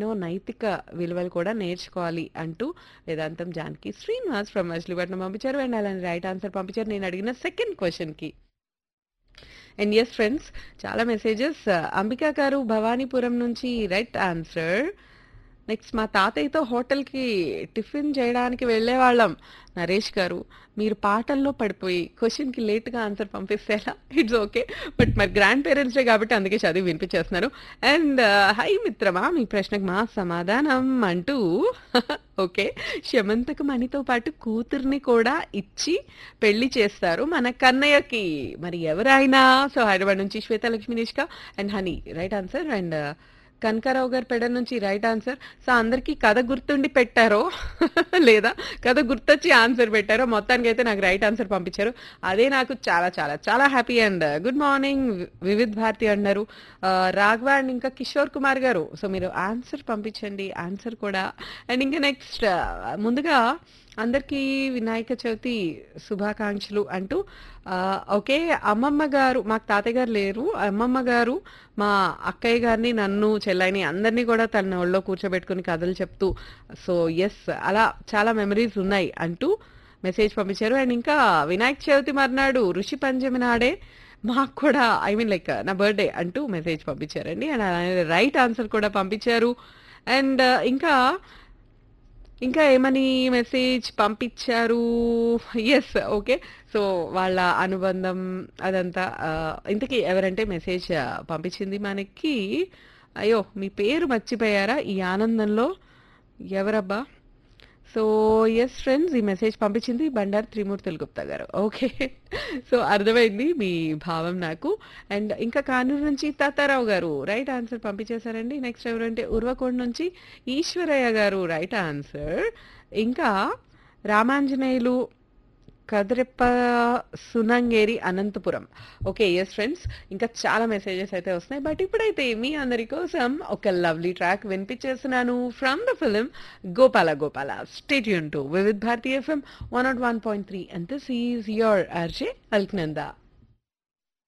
ఎన్నో నైతిక విలువలు కూడా నేర్చుకోవాలి అంటూ వేదాంతం జానకి శ్రీనివాస్ ఫ్రమ్ మచిలీపట్నం పంపించారు అండ్ అలానే రైట్ ఆన్సర్ పంపించారు నేను అడిగిన సెకండ్ క్వశ్చన్కి అండ్ ఎస్ ఫ్రెండ్స్ చాలా మెసేజెస్ అంబికా గారు భవానీపురం నుంచి రైట్ ఆన్సర్ నెక్స్ట్ మా తాతయ్యతో హోటల్కి టిఫిన్ చేయడానికి వెళ్ళేవాళ్ళం నరేష్ గారు మీరు పాటల్లో పడిపోయి క్వశ్చన్కి లేట్గా ఆన్సర్ పంపిస్తేలా ఇట్స్ ఓకే బట్ మరి గ్రాండ్ పేరెంట్స్ డే కాబట్టి అందుకే చదివి వినిపించేస్తున్నాను అండ్ హై మిత్రమా మీ ప్రశ్నకు మా సమాధానం అంటూ ఓకే శమంతకు మణితో పాటు కూతుర్ని కూడా ఇచ్చి పెళ్లి చేస్తారు మన కన్నయ్యకి మరి ఎవరైనా సో హైదరాబాద్ నుంచి Swethalakshmi Nishka and Honey right answer and Kanakarao గారు పెడ నుంచి రైట్ ఆన్సర్ సో అందరికీ కథ గుర్తుండి పెట్టారో లేదా కథ గుర్తొచ్చి ఆన్సర్ పెట్టారో మొత్తానికి అయితే నాకు రైట్ ఆన్సర్ పంపించారు అదే నాకు చాలా చాలా చాలా happy and good morning Vividh Bharati అన్నారు ఆ, రాఘవ అండ్ ఇంకా కిషోర్ కుమార్ గారు సో మీరు ఆన్సర్ పంపించండి ఆన్సర్ కూడా అండ్ ఇంకా నెక్స్ట్ ముందుగా అందరికీ వినాయక చవితి శుభాకాంక్షలు అంటూ ఆ, ఓకే అమ్మమ్మ గారు మాకు తాతయ్య గారు లేరు అమ్మమ్మ గారు మా అక్కయ్య గారిని నన్ను చెల్లైని అందరినీ కూడా తన ఒళ్ళో కూర్చోబెట్టుకుని కథలు చెప్తూ సో ఎస్ అలా చాలా మెమరీస్ ఉన్నాయి అంటూ మెసేజ్ పంపించారు అండ్ ఇంకా వినాయక చవితి మర్నాడు ఋషి పంచమి నాడే మాకు కూడా ఐ మీన్ లైక్ నా బర్త్డే అంటూ మెసేజ్ పంపించారండి అండ్ అలానే రైట్ ఆన్సర్ కూడా పంపించారు అండ్ ఇంకా ఇంకా ఏమని మెసేజ్ పంపించారు ఎస్ ఓకే సో వాళ్ళ అనుబంధం అదంతా ఆ, ఇంతకీ ఎవరంటే మెసేజ్ పంపించింది మనకి అయ్యో మీ పేరు మర్చిపోయారా ఈ ఆనందంలో ఎవరబ్బా సో ఎస్ ఫ్రెండ్స్ ఈ మెసేజ్ పంపించింది బండారు త్రిమూర్తులు గుప్తా గారు ఓకే సో అర్థమైంది మీ భావం నాకు అండ్ ఇంకా కానూరు నుంచి తాతారావు గారు రైట్ ఆన్సర్ పంపించేశారండి నెక్స్ట్ ఎవరంటే ఉర్వకోడ్ నుంచి ఈశ్వరయ్య గారు రైట్ ఆన్సర్ ఇంకా Ramanjaneyulu Kadireppa Sunangeri Anantapuram okay yes friends ఇంకా చాలా మెసేజెస్ అయితే వస్తున్నాయి బట్ ఇప్పుడైతే మీ అందరి కోసం ఒక లవ్లీ ట్రాక్ వినిపించేస్తున్నాను from the film Gopala Gopala stay tuned to Vividh Bharati F M one nought one point three and this is your RJ Alaknanda